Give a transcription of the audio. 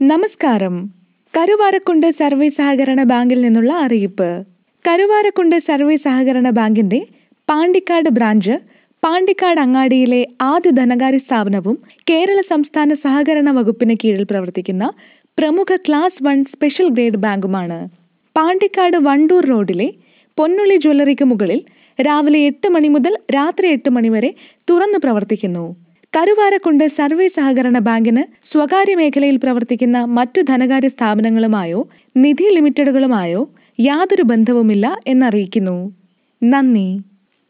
നമസ്കാരം കരുവാരക്കുണ്ട് സർവീസ് സഹകരണ ബാങ്കിൽ നിന്നുള്ള അറിയിപ്പ് കരുവാരക്കുണ്ട് സർവീസ് സഹകരണ ബാങ്കിന്റെ പാണ്ടിക്കാട് ബ്രാഞ്ച് പാണ്ടിക്കാട് അങ്ങാടിയിലെ ആദ്യ ധനകാര്യ സ്ഥാപനവും കേരള സംസ്ഥാന സഹകരണ വകുപ്പിന് കീഴിൽ പ്രവർത്തിക്കുന്ന പ്രമുഖ ക്ലാസ് വൺ സ്പെഷ്യൽ ഗ്രേഡ് ബാങ്കുമാണ് പാണ്ടിക്കാട് വണ്ടൂർ റോഡിലെ പൊന്നുള്ളി ജ്വല്ലറിക്ക് മുകളിൽ രാവിലെ എട്ട് മണി മുതൽ രാത്രി എട്ട് മണി വരെ തുറന്നു പ്രവർത്തിക്കുന്നു കരുവാരക്കുണ്ട് സർവീസ് സഹകരണ ബാങ്കിന് സ്വകാര്യ മേഖലയിൽ പ്രവർത്തിക്കുന്ന മറ്റു ധനകാര്യ സ്ഥാപനങ്ങളുമായോ നിധി ലിമിറ്റഡുകളുമായോ യാതൊരു ബന്ധവുമില്ല എന്നറിയിക്കുന്നു നന്ദി